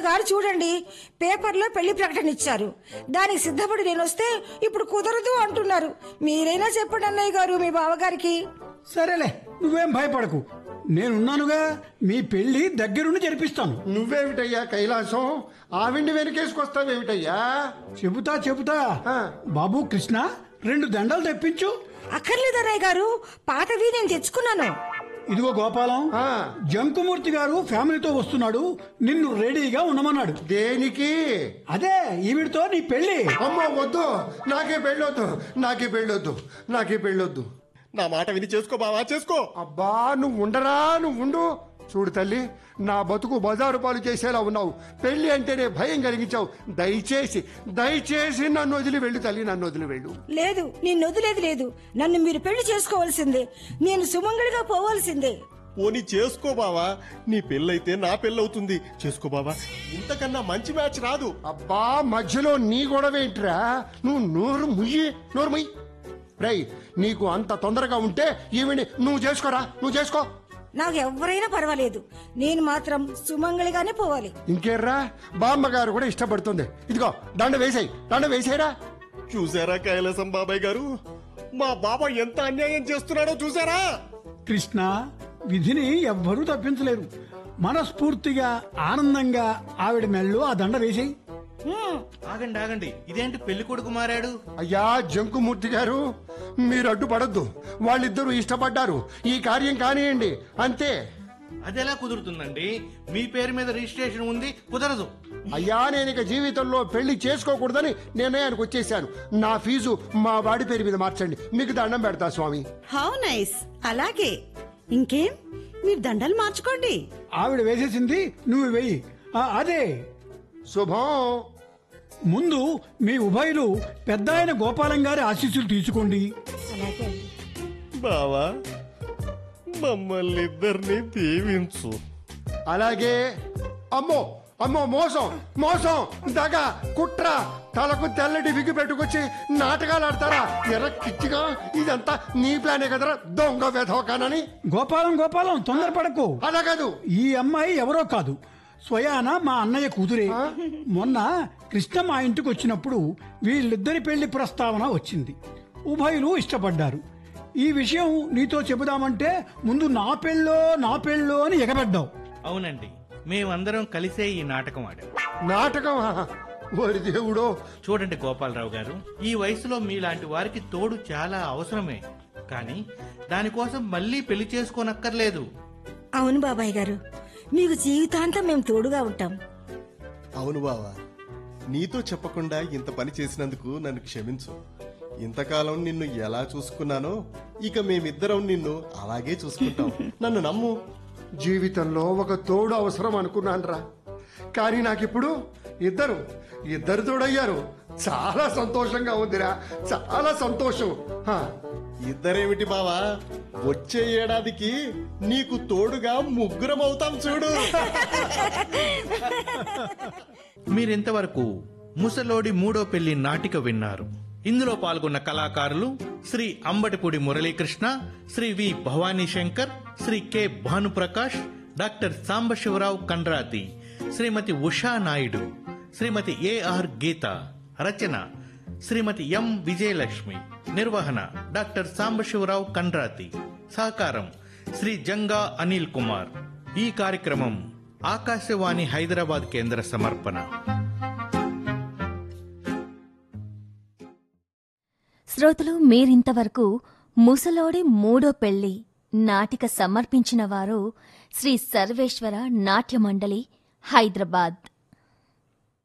గారు చూడండి పేపర్లో పెళ్లి ప్రకటన ఇచ్చారు దానికి సిద్ధపడి నేను వస్తే ఇప్పుడు కుదరదు అంటున్నారు మీరైనా చెప్పండి అన్నయ్య గారు మీ బావగారికి సరేలే నువ్వేం భయపడకు నేనున్నానుగా మీ పెళ్లి దగ్గరుండి జరిపిస్తాను నువ్వేమిటయ్యా కైలాసం ఆవిండి వెనకేసుకొస్తావేమిటయ్యా చెబుతా చెబుతా ఆ. బాబు కృష్ణ రెండు దండలు తెప్పించు అక్కర్లేదు అన్నయ్య గారు పాతవి నేను తెచ్చుకున్నాను ఇదిగో గోపాలం ఆ. జంకుమూర్తి గారు ఫ్యామిలీతో వస్తున్నాడు నిన్ను రెడీగా ఉండమన్నాడు దేనికి అదే ఈవిడితో నీ పెళ్లి అమ్మో వద్దు నాకే పెళ్ళొద్దు నాకే పెళ్ళొద్దు నాకే పెళ్ళొద్దు నా మాట విని చేసుకో బావా చేసుకో అబ్బా నువ్వు ఉండరా నువ్వు ఉండు చూడు తల్లి నా బతుకు బజారు పాలు చేసేలా ఉన్నావు పెళ్లి అంటేనే భయం కలిగించావు దయచేసి దయచేసి నన్ను వదిలి వెళ్ళు తల్లి నన్ను వదిలి వెళ్ళు లేదు నేను వదిలేదు లేదు నన్ను మీరు పెళ్లి చేసుకోవాల్సిందే నేను సుమంగళిగా పోవాల్సిందే పోనీ చేసుకో బావా నీ పెళ్ళైతే నా పెళ్ళవుతుంది చేసుకో బావా ఇంతకన్నా మంచి మ్యాచ్ రాదు అబ్బా మధ్యలో నీ గొడవేంట్రా నువ్వు నోరు ముయ్యి నోరు ముయ్యి రై నీకు అంత తొందరగా ఉంటే ఈవిని నువ్వు చేసుకోరా నువ్వు చేసుకో నాకు ఎవరైనా పర్వాలేదు నేను మాత్రం సుమంగళిగానే పోవాలి ఇంకేర్రా బామ్మగారు కూడా ఇష్టపడుతుంది ఇదిగో దండ వేసాయి దండ వేసాయిరా చూసారా కైలాసం బాబాయ్ గారు మా బాబా ఎంత అన్యాయం చేస్తున్నాడో చూసారా కృష్ణ విధిని ఎవ్వరూ తప్పించలేరు మనస్ఫూర్తిగా ఆనందంగా ఆవిడ మెళ్ళు ఆ దండ వేసేయి హ్మ్. ఆగండి ఆగండి ఇదేంటి పెళ్లి కొడుకు మారాడు అయ్యా జంకుమూర్తి గారు మీరు అడ్డుపడద్దు వాళ్ళిద్దరూ ఇష్టపడ్డారు ఈ కార్యం కానియండి అంతే అదెలా కుదురుతుందండి మీ పేరు మీద రిజిస్ట్రేషన్ ఉంది కుదరదు అయ్యా నేను ఇక జీవితంలో పెళ్లి చేసుకోకూడదని నిర్ణయానికి వచ్చేసాను నా ఫీజు మా వాడి పేరు మీద మార్చండి మీకు దండం పెడతా స్వామి హౌ నైస్ అలాగే ఇంకేం మీరు దండలు మార్చుకోండి ఆవిడ వేసేసింది నువ్వు వెయ్యి ఆ, అదే శుభం ముందు మీ ఉభయులు పెద్ద ఆయన గోపాలం గారి ఆశీస్సులు తీసుకోండి అలాగే అండి. బావా మమ్మల్ని ఇద్దరిని దీవించు అలాగే అమ్మో అమ్మో మోసం మోసం దగ కుట్ర తలకు తెల్లటి విగ్గు పెట్టుకొచ్చి నాటకాలు ఆడతారా ఎర్ర కిచ్చిగా ఇదంతా నీ ప్లానే కదరా దొంగ వెధవకానని గోపాలం గోపాలం తొందరపడకు అలా కాదు ఈ అమ్మాయి ఎవరో కాదు స్వయాన మా అన్నయ్య కూతురే మొన్న కృష్ణ మా ఇంటికి వచ్చినప్పుడు వీళ్ళిద్దరి పెళ్లి ప్రస్తావన వచ్చింది ఉభయులు ఇష్టపడ్డారు ఈ విషయం నీతో చెబుదామంటే ముందు నా పెళ్ళో నా పెళ్ళో అని ఎగబడ్డావు అవునండి మేమందరం కలిసే ఈ నాటకం ఆడాం నాటకం ఓరి దేవుడో చూడండి గోపాలరావు గారు ఈ వయసులో మీలాంటి వారికి తోడు చాలా అవసరమే కానీ దానికోసం మళ్ళీ పెళ్లి చేసుకోనక్కర్లేదు అవును బాబాయ్ గారు మీకు జీవితాంతం మేము తోడుగా ఉంటాం అవును బావా నీతో చెప్పకుండా ఇంత పని చేసినందుకు నన్ను క్షమించు ఇంతకాలం నిన్ను ఎలా చూసుకున్నానో ఇక మేమిద్దరం నిన్ను అలాగే చూసుకుంటాం నన్ను నమ్ము జీవితంలో ఒక తోడు అవసరం అనుకున్నానురా కానీ నాకిప్పుడు ఇద్దరు ఇద్దరు తోడయ్యారు చాలా సంతోషంగా ఉందిరా చాలా సంతోషం హా. ఇద్దరేమిటి బావా వచ్చే ఏడాదికి నీకు తోడుగా ముగ్గురం అవుతాం చూడు మీరింతవరకు ముసలోడి మూడో పెళ్లి నాటిక విన్నారు ఇందులో పాల్గొన్న కళాకారులు Shri Ambatipudi Muralikrishna Shri V Bhavani Shankar Shri K Bhanuprakash doctor Sambasivarao Kandrati Shrimati Usha Naidu Shrimati A R Geetha రచన శ్రీమతి ఎం విజయలక్ష్మి నిర్వహణ డాక్టర్ సాంబశివరావు కండ్రాతి సహకారం శ్రీ జంగా అనిల్ కుమార్ ఈ కార్యక్రమం ఆకాశవాణి హైదరాబాద్ కేంద్ర సమర్పణ శ్రోతలు మీరింతవరకు ముసలోడి మూడో పెళ్లి నాటిక సమర్పించిన వారు శ్రీ సర్వేశ్వర నాట్య మండలి హైదరాబాద్